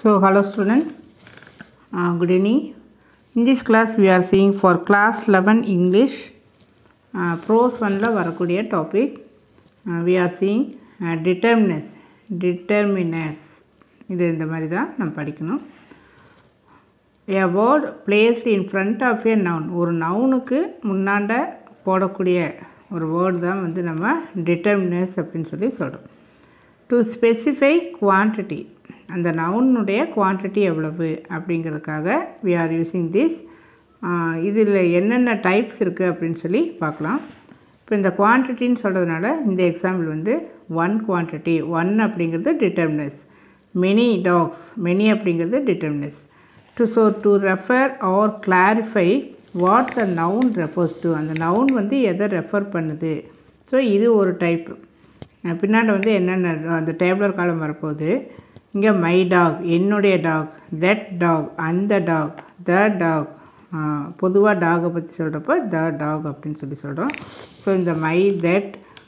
So, hello students, uh, good evening. In this class, we are seeing for class 11 English, uh, prose 1ல வரக்கூடிய topic, uh, we are seeing uh, determinants, determinants. இது இந்த மாதிரி தான் நம்ம படிக்கணும் a word placed in front of a noun ஒரு நவுனுக்கு முன்னாண்ட போடக்கூடிய ஒரு வேர்டு தான் வந்து நம்ம டிட்டர்மினஸ் அப்படின்னு சொல்லி சொல்கிறோம் டு ஸ்பெசிஃபை குவான்டிட்டி அந்த நவுனுடைய குவான்டிட்டி எவ்வளவு அப்படிங்கிறதுக்காக வி ஆர் யூஸிங் திஸ் இதில் என்னென்ன டைப்ஸ் இருக்குது அப்படின்னு சொல்லி பார்க்கலாம் இப்போ இந்த குவான்டிட்டின்னு சொல்கிறதுனால இந்த எக்ஸாம்பிள் வந்து ஒன் குவான்டிட்டி ஒன் அப்படிங்கிறது டிட்டர்மினஸ் மெனி டாக்ஸ் மெனி அப்படிங்கிறது determiners to so to refer or clarify what the noun refers to அந்த நவுன் வந்து எதை ரெஃபர் பண்ணுது ஸோ இது ஒரு டைப்பு பின்னாடி வந்து என்னென்ன அந்த டேப்லர் காலம் வரப்போகுது இங்கே மை டாக் என்னுடைய டாக் தட் டாக் அந்த டாக் த டாக் பொதுவாக டாகை பற்றி சொல்கிறப்ப த டாக் அப்படின்னு சொல்லி சொல்கிறோம் ஸோ இந்த மை தட்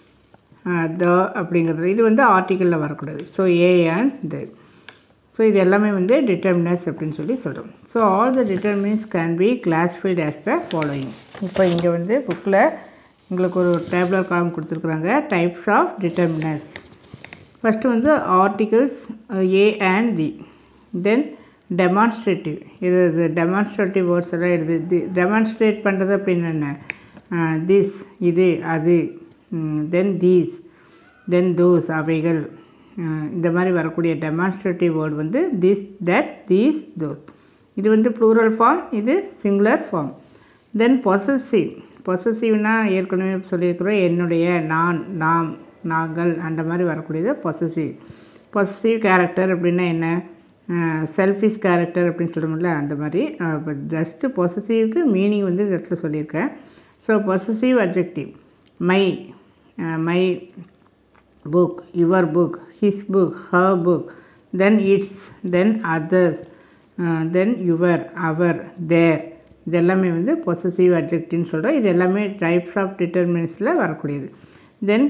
த அப்படிங்கிறது இது வந்து ஆர்டிக்கலில் வரக்கூடாது so a and the so இது எல்லாமே வந்து டிட்டர்மினஸ் அப்படின்னு சொல்லி சொல்கிறோம் so all the determiners can be classified as the following இப்போ இங்கே வந்து புக்கில் உங்களுக்கு ஒரு டேப்லர் காலம் கொடுத்துருக்குறாங்க டைப்ஸ் ஆஃப் டிட்டர்மினஸ் ஃபஸ்ட்டு வந்து articles a and the then demonstrative இது இது டெமான்ஸ்ட்ரேட்டிவ் வேர்ட்ஸ் எல்லாம் எழுது தி டெமான்ஸ்ட்ரேட் பண்ணுறது அப்படின்னு என்ன திஸ் இது அது தென் தீஸ் தென் தோஸ் அவைகள் இந்த மாதிரி வரக்கூடிய டெமான்ஸ்ட்ரேட்டிவ் வேர்டு வந்து திஸ் தட் தீஸ் தோஸ் இது வந்து ப்ளூரல் ஃபார்ம் இது சிங்குலர் ஃபார்ம் தென் பொசசிவ் பொசசிவ்னா ஏற்கனவே சொல்லியிருக்கிறோம் என்னுடைய நான் நாம் நாங்கள் அந்த மாதிரி வரக்கூடியது பொசசிவ் பொசசிவ் கேரக்டர் அப்படின்னா என்ன செல்ஃபிஷ் கேரக்டர் அப்படின்னு சொல்லுவோம்ல அந்த மாதிரி இப்போ ஜஸ்ட்டு பொசசிவ்க்கு மீனிங் வந்து இந்த இடத்துல சொல்லியிருக்கேன் so possessive objective my my book your book his book her book then its then others then your our their இது எல்லாமே வந்து பொசசிவ் அப்ஜெக்டிவ்னு சொல்கிறோம் இது எல்லாமே டைப்ஸ் ஆஃப் டிட்டர்மினன்ஸில் வரக்கூடியது then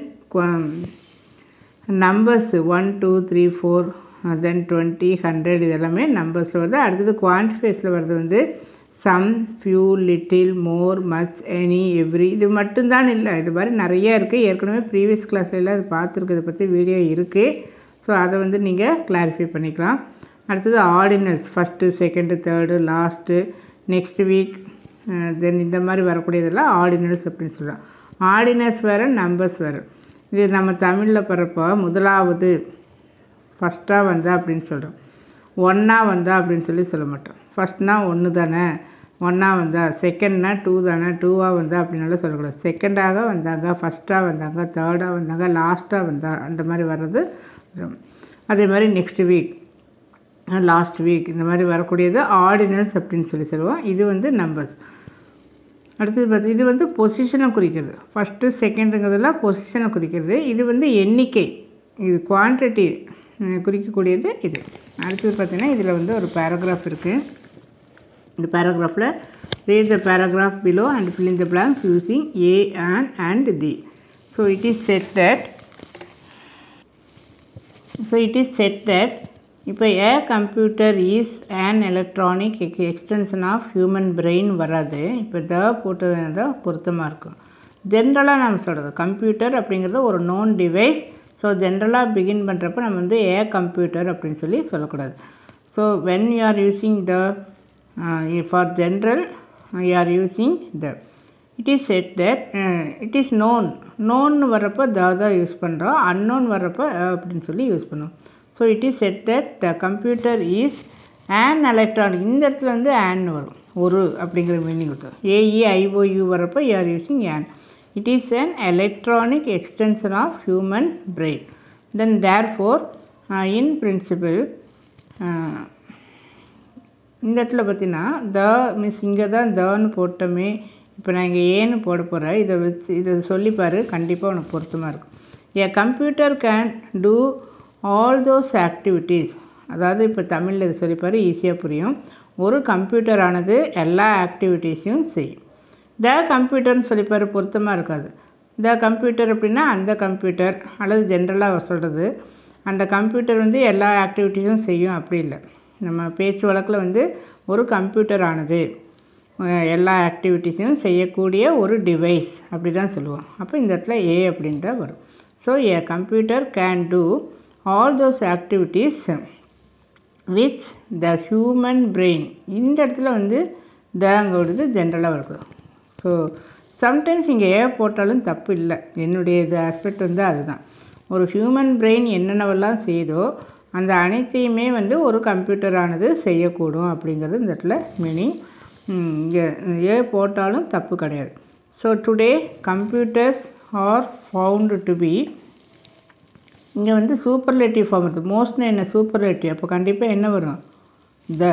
numbers one two three four then twenty hundred இது எல்லாமே நம்பர்ஸில் வருது அடுத்தது குவான்டிஃபைஸில் வருது வந்து some few little more much any every இது மட்டும்தான் இல்லை இது மாதிரி நிறைய இருக்குது ஏற்கனவே ப்ரீவியஸ் கிளாஸ்லாம் அது பார்த்துருக்கதை பற்றி வீடியோ இருக்குது ஸோ அதை வந்து நீங்கள் கிளாரிஃபை பண்ணிக்கலாம் அடுத்தது ordinals first second third last next week then இந்த மாதிரி வரக்கூடியதெல்லாம் ஆர்டினல்ஸ் அப்படின்னு சொல்லலாம் ஆர்டினல்ஸ் வேறு நம்பர்ஸ் வேறு இது நம்ம தமிழில் பிறப்போ முதலாவது ஃபஸ்ட்டாக வந்தா அப்படின்னு சொல்கிறோம் ஒன்றா வந்தா அப்படின்னு சொல்லி சொல்ல மாட்டோம் ஃபஸ்ட்னா ஒன்று தானே ஒன்றா வந்தா செகண்ட்னா டூ தானே டூவாக வந்தா அப்படின்னால சொல்லக்கூடாது செகண்டாக வந்தாங்க ஃபஸ்ட்டாக வந்தாங்க தேர்டாக வந்தாங்க லாஸ்ட்டாக வந்தா அந்த மாதிரி வர்றது அதே மாதிரி நெக்ஸ்ட் வீக் லாஸ்ட் வீக் இந்த மாதிரி வரக்கூடியது ஆர்டினல்ஸ் அப்படின்னு சொல்லி சொல்லுவோம் இது வந்து நம்பர்ஸ் அடுத்தது பார்த்து இது வந்து பொசிஷனை குறிக்கிறது ஃபஸ்ட்டு செகண்டுங்கிறதுலாம் பொசிஷனை குறிக்கிறது இது வந்து எண்ணிக்கை இது குவான்டிட்டி குறிக்கக்கூடியது இது அடுத்தது பார்த்திங்கன்னா இதில் வந்து ஒரு பேராகிராஃப் இருக்குது இந்த பேராகிராஃபில் read the paragraph below and fill in the blanks using a and and the so it is said that so it is said that இப்போ a computer is an electronic extension of human brain வராது இப்போ த போட்டது தான் பொருத்தமாக இருக்கும் ஜென்ரலாக நம்ம சொல்கிறது கம்ப்யூட்டர் அப்படிங்கிறது ஒரு நோன் டிவைஸ் ஸோ ஜென்ரலாக பிகின் பண்ணுறப்ப நம்ம வந்து ஏ கம்ப்யூட்டர் அப்படின்னு சொல்லி சொல்லக்கூடாது so when you are using the for general you are using the it is said that it is known நோன்னு வர்றப்போ த தான் யூஸ் பண்ணுறோம் அன்னோன் வர்றப்போ அப்படின்னு சொல்லி யூஸ் பண்ணுவோம் so it is said that the computer is an electronic இந்த இடத்துல வந்து ஆன் வரும் ஒரு அப்படிங்கிற மீனிங் கொடுத்தோம் ஏஇ ஐஓயு வரப்போ you are using an it is an electronic extension of human brain then therefore uh, in principle uh, இந்த இடத்துல பார்த்தீங்கன்னா த மிஸ் இங்கே தான் தன்னு போட்டோமே இப்போ நான் இங்கே ஏன்னு போட போகிறேன் இதை வச்சு இதை சொல்லிப்பார் கண்டிப்பாக உனக்கு பொருத்தமாக இருக்கும் a computer can do all those activities அதாவது இப்போ தமிழில் இது சொல்லிப்பார் ஈஸியாக புரியும் ஒரு கம்ப்யூட்டரானது எல்லா ஆக்டிவிட்டீஸையும் செய்யும் த கம்ப்யூட்டர்னு சொல்லிப்பார் பொருத்தமாக இருக்காது த கம்ப்யூட்டர் அப்படின்னா அந்த கம்ப்யூட்டர் அல்லது ஜென்ரலாக சொல்கிறது அந்த கம்ப்யூட்டர் வந்து எல்லா ஆக்டிவிட்டீஸும் செய்யும் அப்படி இல்லை நம்ம பேச்சு வழக்கில் வந்து ஒரு கம்ப்யூட்டர் ஆனது அஹ் எல்லா ஆக்டிவிட்டீஸையும் செய்யக்கூடிய ஒரு டிவைஸ் அப்படி தான் சொல்லுவோம் அப்போ இந்த இடத்துல ஏ அப்படின்னு தான் வரும் so a computer can do all those activities which the human brain இந்த இடத்துல வந்து தங்கிறது ஜென்ரலாக இருக்குது ஸோ சம்டைம்ஸ் இங்கே ஏ போட்டாலும் தப்பு இல்லை என்னுடைய இது ஆஸ்பெக்ட் வந்து அதுதான் ஒரு ஹியூமன் பிரெயின் என்னென்னவெல்லாம் செய்தோ அந்த அனைத்தையுமே வந்து ஒரு கம்ப்யூட்டரானது செய்யக்கூடும் அப்படிங்கிறது இந்த இடத்துல மீனிங் இங்கே ஏ போட்டாலும் தப்பு கிடையாது so today computers are found to be இங்கே வந்து சூப்பர்லேட்டிவ் ஃபார்ம் இருக்குது மோஸ்ட்னு என்ன சூப்பர்லேட்டிவ் அப்போ கண்டிப்பாக என்ன வரும் த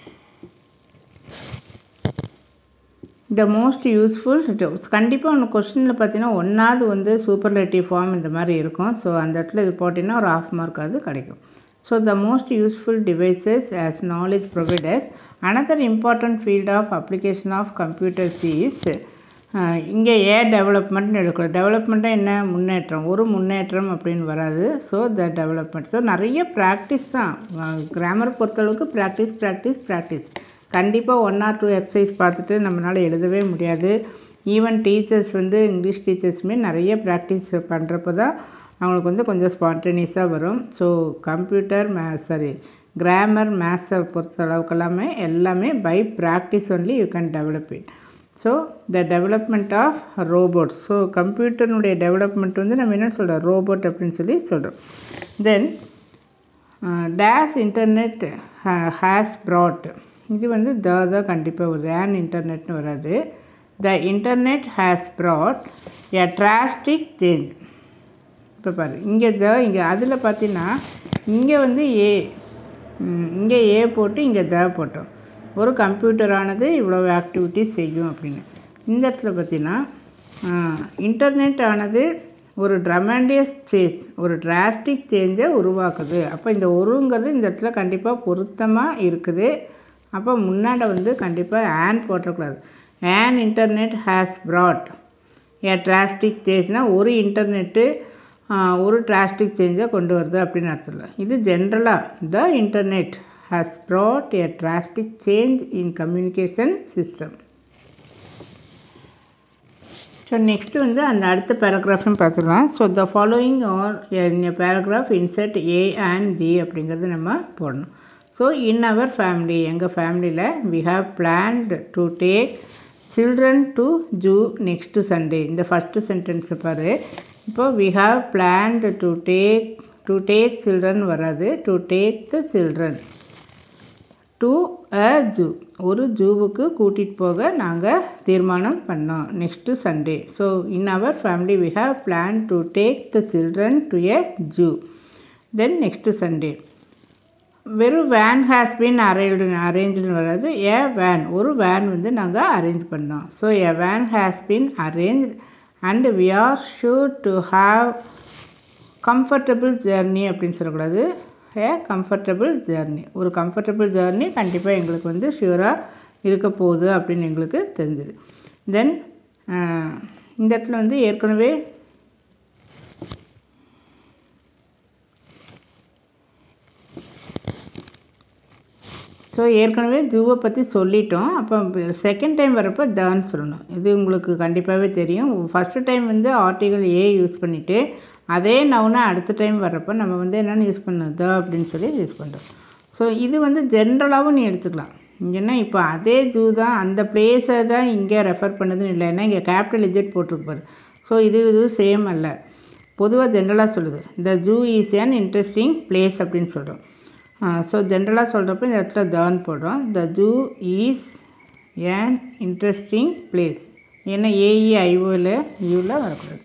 த மோஸ்ட் யூஸ்ஃபுல் கண்டிப்பாக ஒன்று கொஸ்டினில் பார்த்தீங்கன்னா ஒன்றாவது வந்து சூப்பர்லேட்டிவ் ஃபார்ம் இந்த மாதிரி இருக்கும் ஸோ அந்த இடத்துல இது போட்டிங்கன்னா ஒரு ஆஃப் மார்க் அது கிடைக்கும் so the most useful devices as knowledge providers another important field of application of computers is இங்கே ஏ டெவலப்மெண்ட்னு எடுக்கணும் டெவலப்மெண்ட்டாக என்ன முன்னேற்றம் ஒரு முன்னேற்றம் அப்படின்னு வராது ஸோ த டெவலப்மெண்ட் ஸோ நிறைய ப்ராக்டிஸ் தான் கிராமர் பொறுத்தளவுக்கு ப்ராக்டிஸ் ப்ராக்டிஸ் ப்ராக்டிஸ் கண்டிப்பாக ஒன் ஆர் டூ எக்ஸசைஸ் பார்த்துட்டு நம்மளால் எழுதவே முடியாது ஈவன் டீச்சர்ஸ் வந்து இங்கிலீஷ் டீச்சர்ஸுமே நிறைய ப்ராக்டிஸ் பண்ணுறப்ப தான் அவங்களுக்கு வந்து கொஞ்சம் ஸ்பான்டேனியஸாக வரும் so computer may sorry grammar மேத்ஸை பொறுத்த அளவுக்கு எல்லாமே எல்லாமே by practice only you can develop it so the development of robots so கம்ப்யூட்டர்னுடைய டெவலப்மெண்ட் வந்து நம்ம என்ன சொல்கிறோம் ரோபோட் அப்படின்னு சொல்லி சொல்கிறோம் then days internet has brought இது வந்து த தான் கண்டிப்பாக வருது ஏன் இன்டர்நெட்னு வராது the internet has brought a drastic change இப்போ பாரு இங்கே த இங்கே அதில் பார்த்தீங்கன்னா இங்கே வந்து ஏ இங்கே ஏ போட்டு இங்கே த போட்டோம் ஒரு கம்ப்யூட்டரானது இவ்வளோ ஆக்டிவிட்டிஸ் செய்யும் அப்படின்னு இந்த இடத்துல பார்த்தீங்கன்னா இன்டர்நெட் ஆனது ஒரு ட்ரமாண்டியஸ் சேஞ்ச் ஒரு டிராஸ்டிக் சேஞ்சை உருவாக்குது அப்போ இந்த ஒருங்கிறது இந்த இடத்துல கண்டிப்பாக பொருத்தமாக இருக்குது அப்போ முன்னாடி வந்து கண்டிப்பாக ஆன் போட்டக்கூடாது an internet has brought a drastic சேஞ்ச்னால் ஒரு இன்டர்நெட்டு ஒரு டிராஸ்டிக் சேஞ்சை கொண்டு வருது அப்படின்னு அர்த்தம் இல்லை இது ஜென்ரலாக the internet has brought a drastic change in communication system so next வந்து அந்த அடுத்த பேராகிராஃப்னு பார்த்துக்கலாம் so the following are a paragraph insert a and the அப்படிங்கிறது நம்ம போடணும் ஸோ இன் அவர் ஃபேமிலி எங்கள் ஃபேமிலியில் we have planned to take children to zoo next Sunday இந்த ஃபஸ்ட்டு சென்டென்ஸை பாரு இப்போ we have planned to take to take children வராது to take the children to a zoo ஒரு ஜூவுக்கு கூட்டிகிட்டு போக நாங்கள் தீர்மானம் பண்ணோம் next Sunday so in our family we have plan to take the children to a zoo then next Sunday வெறும் van has been arrange அரேஞ்சுன்னு வராது ஏ வேன் ஒரு வேன் வந்து நாங்கள் அரேஞ்ச் பண்ணோம் so a van has been arrange and we are sure to have comfortable journey அப்படின்னு சொல்லக்கூடாது a comfortable journey ஒரு கம்ஃபர்டபுள் ஜேர்னி கண்டிப்பாக எங்களுக்கு வந்து ஷியூராக இருக்க போகுது அப்படின்னு எங்களுக்கு தெரிஞ்சுது தென் இந்த இடத்துல வந்து ஏற்கனவே ஸோ ஏற்கனவே ஜூவை பற்றி சொல்லிட்டோம் அப்போ செகண்ட் டைம் வரப்போ தான்னு சொல்லணும் இது உங்களுக்கு கண்டிப்பாகவே தெரியும் ஃபஸ்ட்டு டைம் வந்து ஆர்டிகல் ஏ யூஸ் பண்ணிவிட்டு அதே நவுனை அடுத்த டைம் வர்றப்போ நம்ம வந்து என்னென்னு யூஸ் பண்ணோம் த அப்படின்னு சொல்லி யூஸ் பண்ணுறோம் ஸோ இது வந்து ஜென்ரலாகவும் நீ எடுத்துக்கலாம் இங்கன்னா இப்போ அதே ஜூ தான் அந்த பிளேஸை தான் இங்கே ரெஃபர் பண்ணுதுன்னு இல்லை ஏன்னா இங்கே கேபிட்டல் இஜெட் போட்டிருப்பாரு ஸோ இது இது சேம் அல்ல பொதுவாக ஜென்ரலாக சொல்லுது the zoo is an interesting place அப்படின்னு சொல்கிறோம் ஸோ ஜென்ரலாக சொல்கிறப்ப இந்த இடத்துல தான் போடுறோம் the zoo is an interesting place ஏன்னா ஏஇ ஐஓவில் யூவில் வரக்கூடாது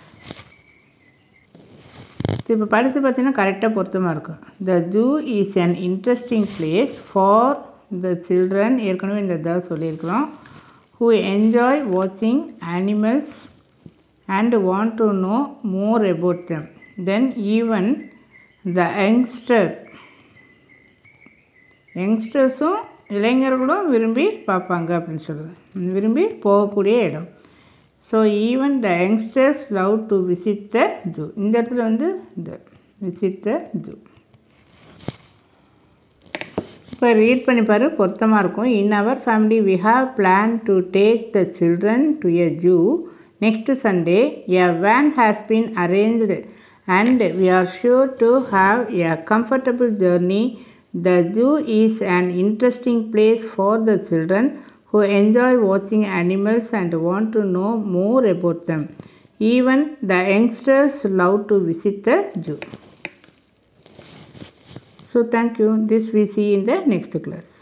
இப்போ படித்து பார்த்தீங்கன்னா கரெக்டாக பொருத்தமாக இருக்கும் the zoo is an interesting place for the children ஏற்கனவே இந்த த சொல்லியிருக்கிறோம் ஹூ என்ஜாய் வாட்சிங் animals and want to know more about them then even the youngster யங்ஸ்டர்ஸும் இளைஞர்களும் விரும்பி பார்ப்பாங்க அப்படின்னு சொல்லுது விரும்பி போகக்கூடிய இடம் so even the youngsters love to visit the zoo இந்த இடத்துல வந்து இந்த விசிட் த ஜூ இப்போ இப்போ ரீட் பண்ணி பாரு பொருத்தமாக இருக்கும் in our family we have plan to take the children to a zoo next Sunday a van has been arranged and we are sure to have a comfortable journey the zoo is an interesting place for the children who enjoy watching animals and want to know more about them. Even the youngsters love to visit the zoo. So, thank you. This we see in the next class.